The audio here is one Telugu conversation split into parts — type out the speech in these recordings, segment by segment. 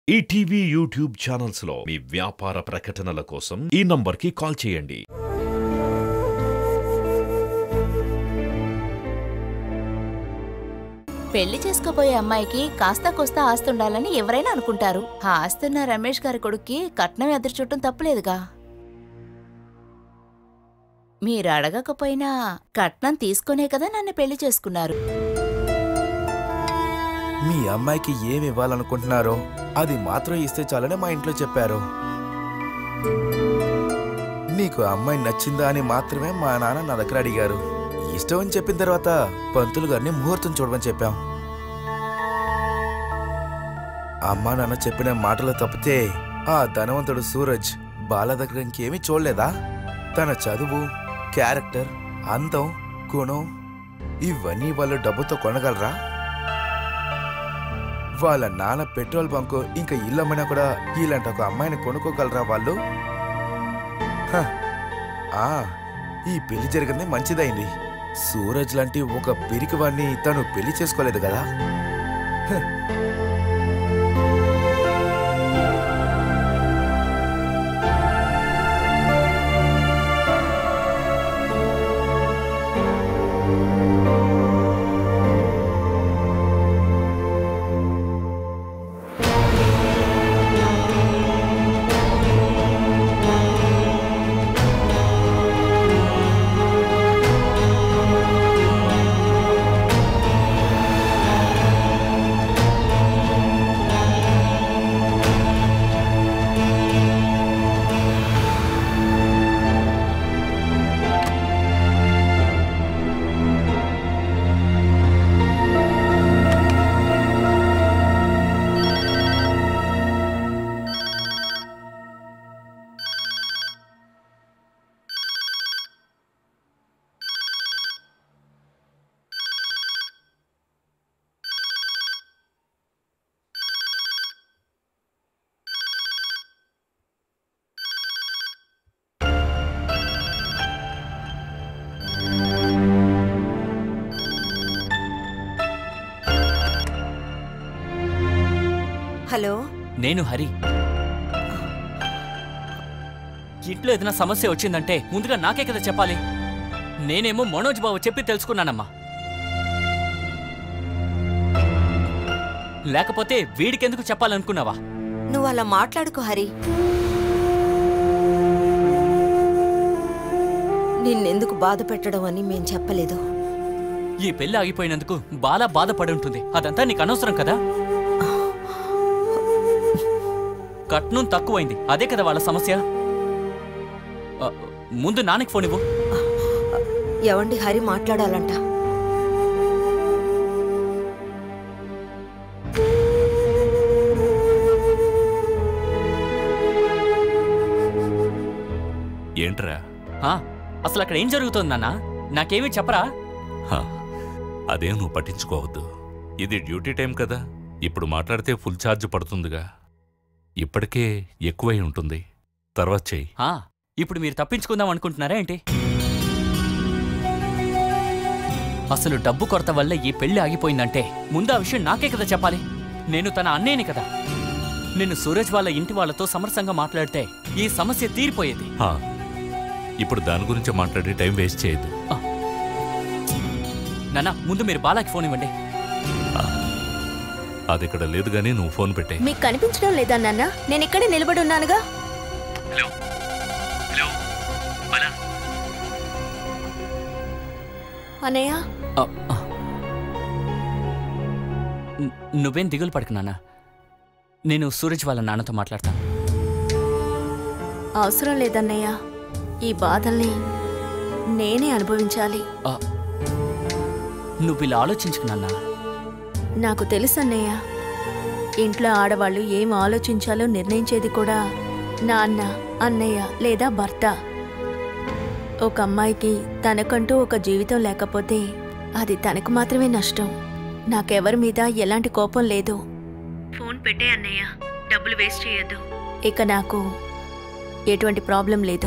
ఈటీవీ యూట్యూబ్ ఛానల్స్ లో మీ వ్యాపార ప్రకటనల కోసం ఈ నంబర్కి కాల్ చేయండి పెళ్లి చేసుకోబోయే అమ్మాయికి కాస్త కోస్త ఆస్తి ఉండాలని ఎవరైనా అనుకుంటారు ఆ ఆస్తున్న రమేష్ గారి కొడుక్కి కట్నం ఎదురు చుట్టం తప్పులేదుగా మీరు అడగకపోయినా కట్నం తీసుకునే కదా నన్ను పెళ్లి చేసుకున్నారు మీ అమ్మాయికి ఏమి ఇవ్వాలనుకుంటున్నారో అది మాత్రం ఇస్తే చాలని మా ఇంట్లో చెప్పారు నీకు అమ్మాయి నచ్చిందా అని మాత్రమే మా నాన్న నా దగ్గర అడిగారు ఇష్టం అని చెప్పిన తర్వాత పంతులు గారిని ముహూర్తం చూడమని చెప్పాం అమ్మా నాన్న చెప్పిన మాటలు తప్పితే ఆ ధనవంతుడు సూరజ్ బాల దగ్గర ఇంకేమీ చూడలేదా తన చదువు క్యారెక్టర్ అందం గుణం ఇవన్నీ వాళ్ళు డబ్బుతో కొనగలరా వాళ్ళ నాన్న పెట్రోల్ బంకు ఇంకా ఇల్లు అమ్మినా కూడా ఇలాంటి ఒక అమ్మాయిని కొనుక్కోగలరా వాళ్ళు హ, ఆ ఈ పెళ్లి జరిగింది మంచిదైంది సూరజ్ లాంటి ఒక పిరికి వాడిని తను పెళ్లి చేసుకోలేదు కదా హ. హలో నేను హరి ఇంట్లో ఏదైనా సమస్య వచ్చిందంటే ముందుగా నాకే కదా చెప్పాలి నేనేమో మనోజ్ బాబు చెప్పి తెలుసుకున్నానమ్మా లేకపోతే వీడికెందుకు చెప్పాలనుకున్నావా నువ్వు అలా మాట్లాడుకో హరి నిన్నెందుకు బాధ పెట్టడం అని మేం చెప్పలేదు ఈ పెళ్లి ఆగిపోయినందుకు బాలా బాధపడి ఉంటుంది అదంతా నీకు అనవసరం కదా కట్నం తక్కువైంది అదే కదా వాళ్ళ సమస్య ఆ, ముందు నాన్నకి ఫోన్ ఇవ్వు ఎవండి హరి మాట్లాడాలంట ఏంట్రా ఆ, అసలు అక్కడ ఏం జరుగుతోంది నాన్న నాకేమీ చెప్పరా హ, అదేం నువ్వు పట్టించుకోవద్దు ఇది డ్యూటీ టైం కదా ఇప్పుడు మాట్లాడితే ఫుల్ ఛార్జ్ పడుతుందిగా ఇప్పటికే ఎక్కువై ఉంటుంది తర్వాత చెయ్యి ఆ, ఇప్పుడు మీరు తప్పించుకుందాం అనుకుంటున్నారా ఏంటి అసలు డబ్బు కొరత వల్ల ఈ పెళ్లి ఆగిపోయిందంటే ముందు ఆ విషయం నాకే కదా చెప్పాలి నేను తన అన్నేని కదా నేను సూరజ్ వాళ్ళ ఇంటి వాళ్ళతో సమరసంగా మాట్లాడితే ఈ సమస్య తీరిపోయేది హ, ఇప్పుడు దాని గురించి మాట్లాడి టైం వేస్ట్ చేయొద్దు నాన్న ముందు మీరు బాలాకి ఫోన్ ఇవ్వండి అది ఇక్కడ లేదు గానీ నువ్వు ఫోన్ పెట్టే మీకు కనిపించడం లేదా నాన్న నేను ఇక్కడే నిలబడి ఉన్నానుగా అనయ్య ఆ, ఆ. ను- నువ్వేం దిగులు పడకు నాన్న నేను సూరజ్ వాళ్ళ నాన్నతో మాట్లాడతాను అవసరం లేదన్నయ్య ఈ బాధల్ని నేనే అనుభవించాలి ఆ, నువ్వు ఇలా ఆలోచించుకు నాన్న నాకు తెలుసన్నయ్య ఇంట్లో ఆడవాళ్ళు ఏం ఆలోచించాలో నిర్ణయించేది కూడా నాన్న అన్నయ్య లేదా భర్త ఒక అమ్మాయికి తనకంటూ ఒక జీవితం లేకపోతే అది తనకు మాత్రమే నష్టం నాకెవరి మీద ఎలాంటి కోపం లేదు ఫోన్ పెట్టే అన్నయ్య డబ్బులు వేస్ట్ చేయొద్దు ఇక నాకు ఎటువంటి ప్రాబ్లం లేదు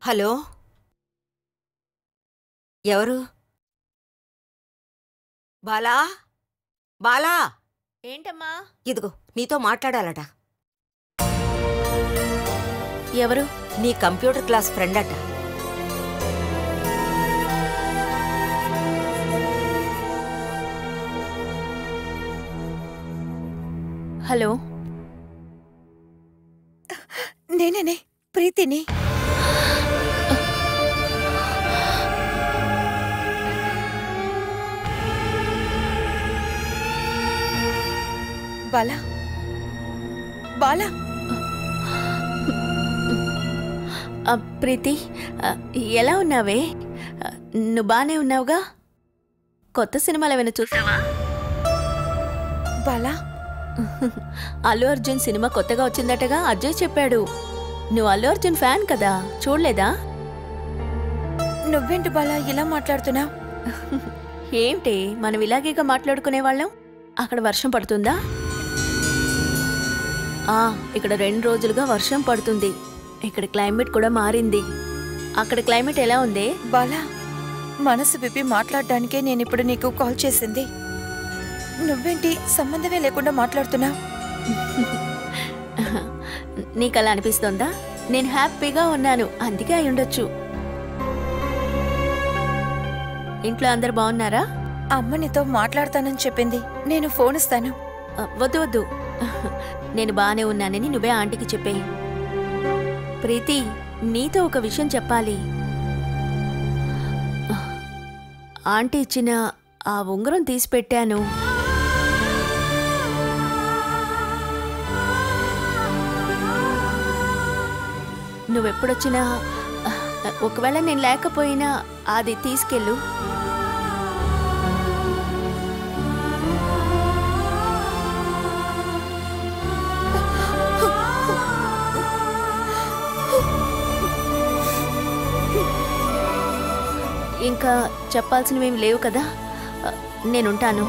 హలో ఎవరు బాలా బాలా ఏంటమ్మా ఇదిగో నీతో మాట్లాడాలట ఎవరు నీ కంప్యూటర్ క్లాస్ ఫ్రెండ్ అట హలో నేనేనే ప్రీతిని బాలా బాలా ఆ, ప్రీతి ఆ, ఎలా ఉన్నావే ఆ, నువ్వు బానే ఉన్నావుగా కొత్త సినిమాలు ఏమైనా చూసావా బాలా అల్లు అర్జున్ సినిమా కొత్తగా వచ్చిందటగా అజయ్ చెప్పాడు నువ్వు అల్లు అర్జున్ ఫ్యాన్ కదా చూడలేదా నువ్వేంటి బాలా ఇలా మాట్లాడుతున్నావు ఏంటి మనం ఇలాగేగా మాట్లాడుకునే వాళ్ళం అక్కడ వర్షం పడుతుందా ఆ ఇక్కడ రెండు రోజులుగా వర్షం పడుతుంది ఇక్కడ క్లైమేట్ కూడా మారింది అక్కడ క్లైమేట్ ఎలా ఉంది బాలా మనసు విప్పి మాట్లాడడానికే నేను ఇప్పుడు నీకు కాల్ చేసింది నువ్వేంటి సంబంధమే లేకుండా మాట్లాడుతున్నావు నీకు అలా అనిపిస్తోందా నేను హ్యాపీగా ఉన్నాను అందుకే అయి ఉండొచ్చు ఇంట్లో అందరు బాగున్నారా అమ్మ నీతో మాట్లాడతానని చెప్పింది నేను ఫోన్ ఇస్తాను ఆ, వద్దు వద్దు నేను బాగానే ఉన్నానని నువ్వే ఆంటీకి చెప్పేయి ప్రీతి నీతో ఒక విషయం చెప్పాలి ఆంటీ ఇచ్చిన ఆ ఉంగరం తీసి పెట్టాను నువ్వెప్పుడొచ్చినా ఆ, ఒకవేళ నేను లేకపోయినా అది తీసుకెళ్ళు ఇంకా చెప్పాల్సినవేమి లేవు కదా ఆ, నేనుంటాను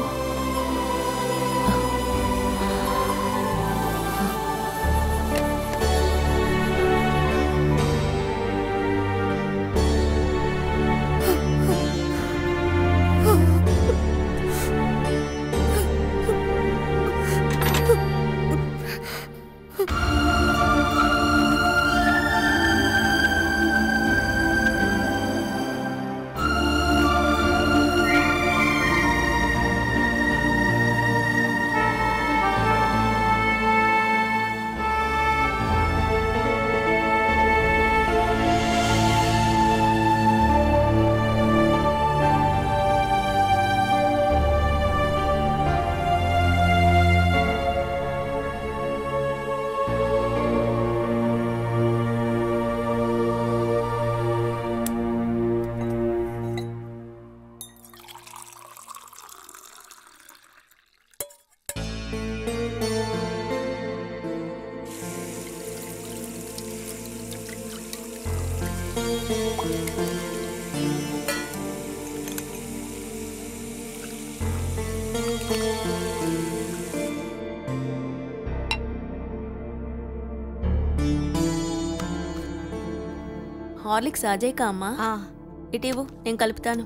హార్లిక్స్ అజయ్ కా అమ్మా ఆ, ఇటీవు నేను కలుపుతాను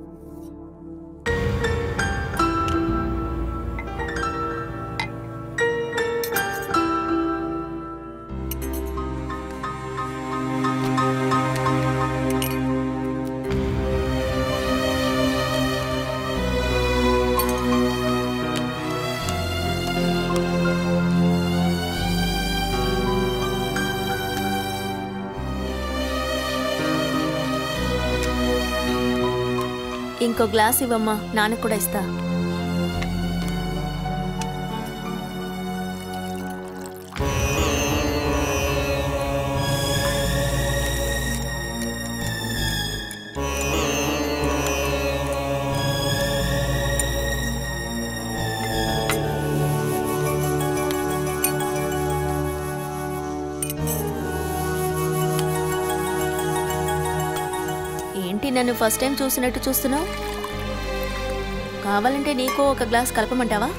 ఇంకో గ్లాస్ ఇవ్వమ్మా నాన్నకు కూడా ఇస్తా ఏంటి నన్ను ఫస్ట్ టైం చూసినట్టు చూస్తున్నావు కావాలంటే నీకు ఒక గ్లాస్ కలపమంటావా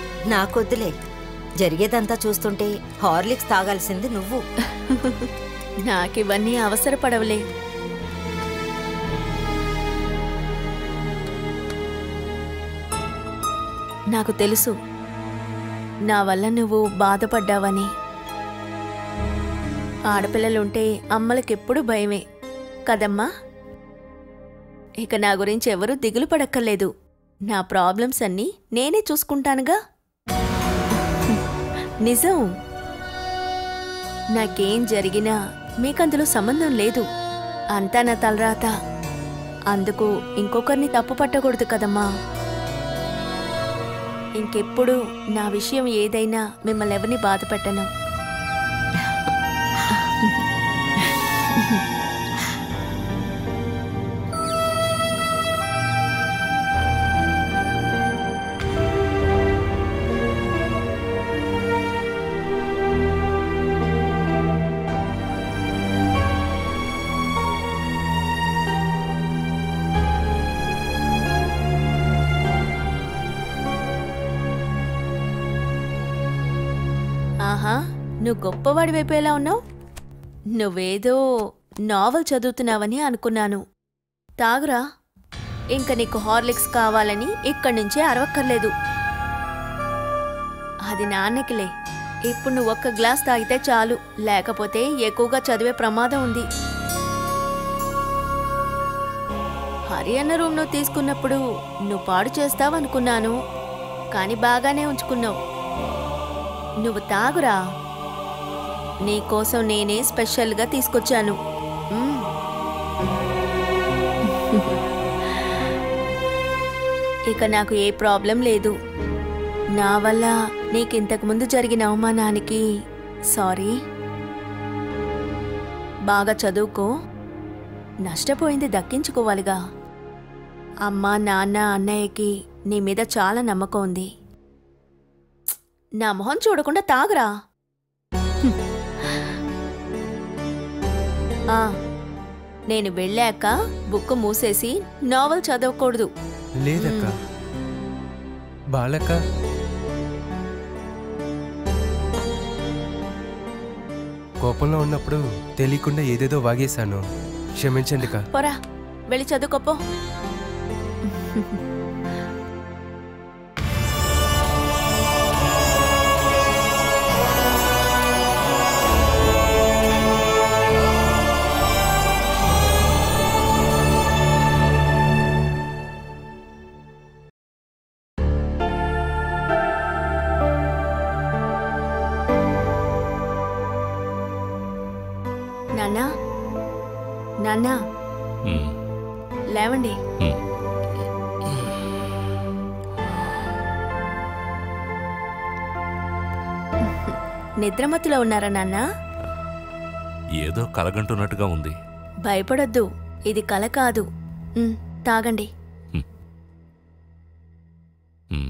నాకొద్దులే జరిగేదంతా చూస్తుంటే హార్లిక్స్ తాగాల్సింది నువ్వు నాకివన్నీ అవసరపడవలే నాకు తెలుసు నా వల్ల నువ్వు బాధపడ్డావని ఆడపిల్లలుంటే అమ్మలకెప్పుడు భయమే కదమ్మా ఇక నా గురించి ఎవరూ దిగులు పడక్కర్లేదు నా ప్రాబ్లమ్స్ అన్నీ నేనే చూసుకుంటానుగా నిజం నాకేం జరిగినా మీకందులో సంబంధం లేదు అంతా నా తలరాత అందుకు ఇంకొకరిని తప్పు పట్టకూడదు కదమ్మా ఇంకెప్పుడు నా విషయం ఏదైనా మిమ్మల్ని ఎవరిని బాధ పెట్టను ఆహా నువ్వు గొప్పవాడి వైపు ఎలా ఉన్నావు నువ్వేదో నావల్ చదువుతున్నావని అనుకున్నాను తాగురా ఇంక నీకు హార్లిక్స్ కావాలని ఇక్కడి నుంచే అరవక్కర్లేదు అది నాన్నకిలే ఇప్పుడు నువ్వు ఒక్క గ్లాస్ తాగితే చాలు లేకపోతే ఎక్కువగా చదివే ప్రమాదం ఉంది హరియానా రూమ్లో తీసుకున్నప్పుడు నువ్వు పాడు చేస్తావనుకున్నాను కానీ బాగానే ఉంచుకున్నావు నువ్వు తాగురా నీకోసం నేనే స్పెషల్గా తీసుకొచ్చాను మ్మ్. ఇక నాకు ఏ ప్రాబ్లం లేదు నా వల్ల నీకింతకు ముందు జరిగిన అవమానానికి సారీ బాగా చదువుకో నష్టపోయింది దక్కించుకోవాలిగా అమ్మ నాన్న అన్నయ్యకి నీ మీద చాలా నమ్మకం ఉంది నా మొహం చూడకుండా తాగురా హ్మ్. ఆ, నేను వెళ్ళాక బుక్ మూసేసి నావల్ చదవకూడదు లేదక్క బాలక్క కోపంలో ఉన్నప్పుడు తెలియకుండా ఏదేదో వాగేశాను క్షమించండి కా పోరా వెళ్ళి చదువుకోపో నాన్నా నాన్నా ఉమ్, లేవండి ఉమ్. నిద్రమత్తులో ఉన్నారా నాన్నా ఏదో కలగంటున్నట్టుగా ఉంది భయపడొద్దు ఇది కల కాదు ఉమ్, తాగండి ఉమ్,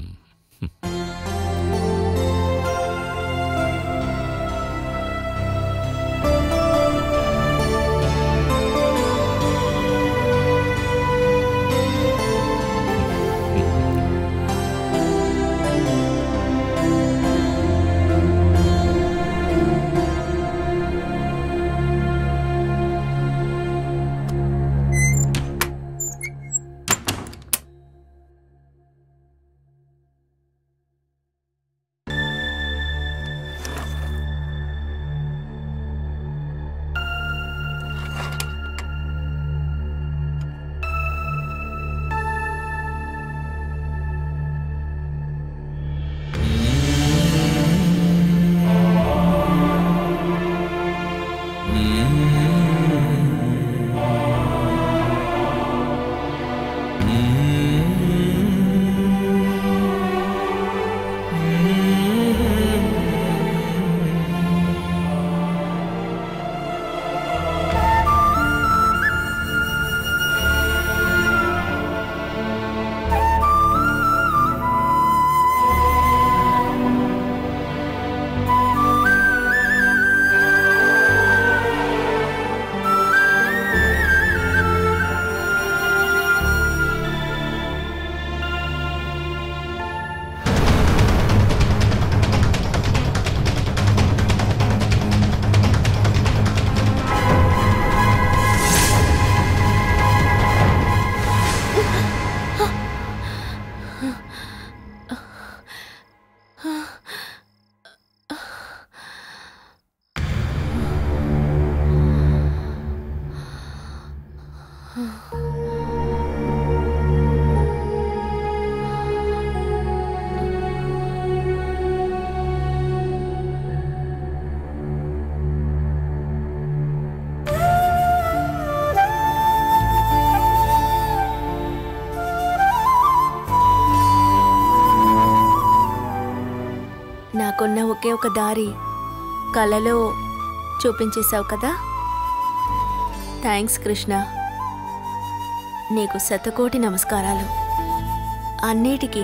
నాకున్న ఒకే ఒక దారి కలలో చూపించేశావు కదా థ్యాంక్స్ కృష్ణ నీకు శతకోటి నమస్కారాలు అన్నిటికీ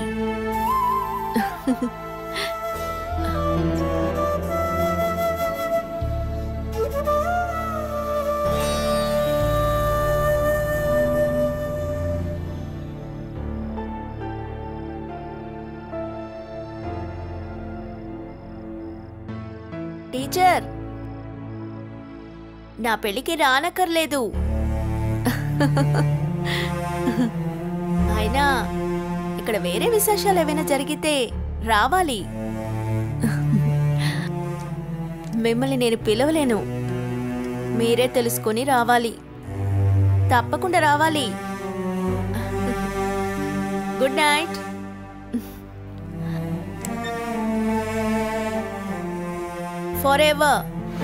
టీచర్ నా పెళ్ళికి రానక్కర్లేదు అయినా ఇక్కడ వేరే విశేషాలు ఏమైనా జరిగితే రావాలి మిమ్మల్ని నేను పిలవలేను మీరే తెలుసుకొని రావాలి తప్పకుండా రావాలి గుడ్ నైట్ ఫర్ ఎవర్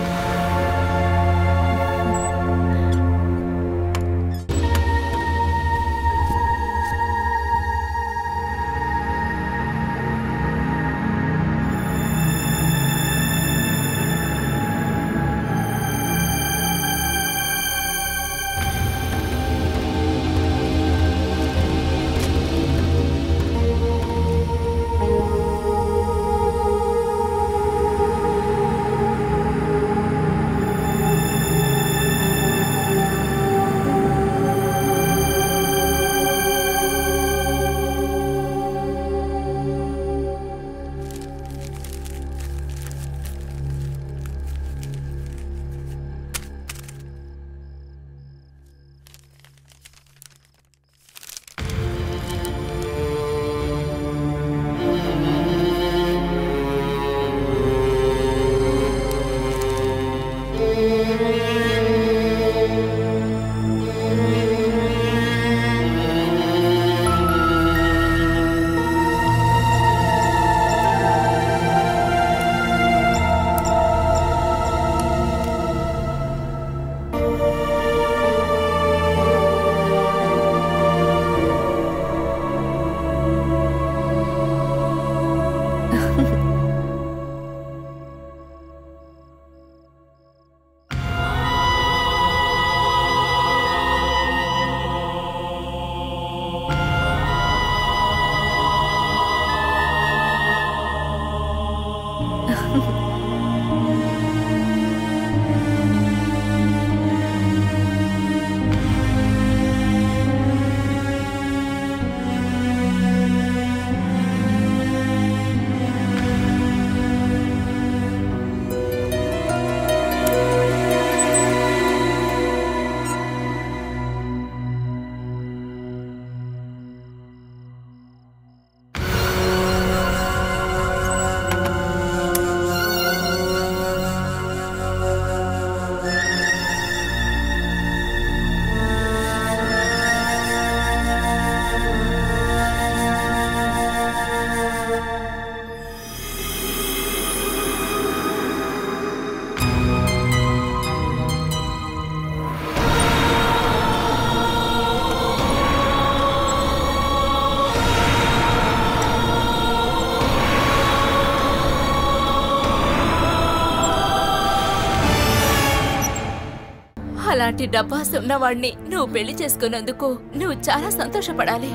అలాంటి డబ్బాస్ ఉన్నవాణ్ణి నువ్వు పెళ్లి చేసుకున్నందుకు నువ్వు చాలా సంతోషపడాలి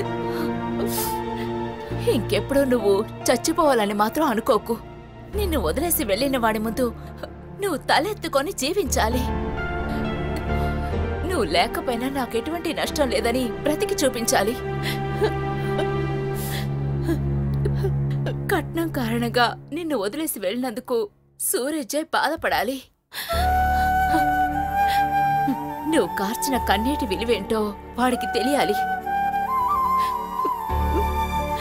ఇంకెప్పుడు నువ్వు చచ్చిపోవాలని మాత్రం అనుకోకు నిన్ను వదిలేసి వెళ్ళిన వాడి ముందు నువ్వు తలెత్తుకొని జీవించాలి నువ్వు లేకపోయినా నాకు ఎటువంటి నష్టం లేదని బ్రతికి చూపించాలి కట్నం కారణంగా నిన్ను వదిలేసి వెళ్ళినందుకు సూరజ్జయ్ బాధపడాలి నువ్వు కార్చిన కన్నీటి విలువేంటో వాడికి తెలియాలి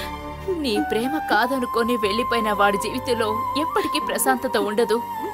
నీ ప్రేమ కాదనుకొని వెళ్ళిపోయిన వాడి జీవితంలో ఎప్పటికీ ప్రశాంతత ఉండదు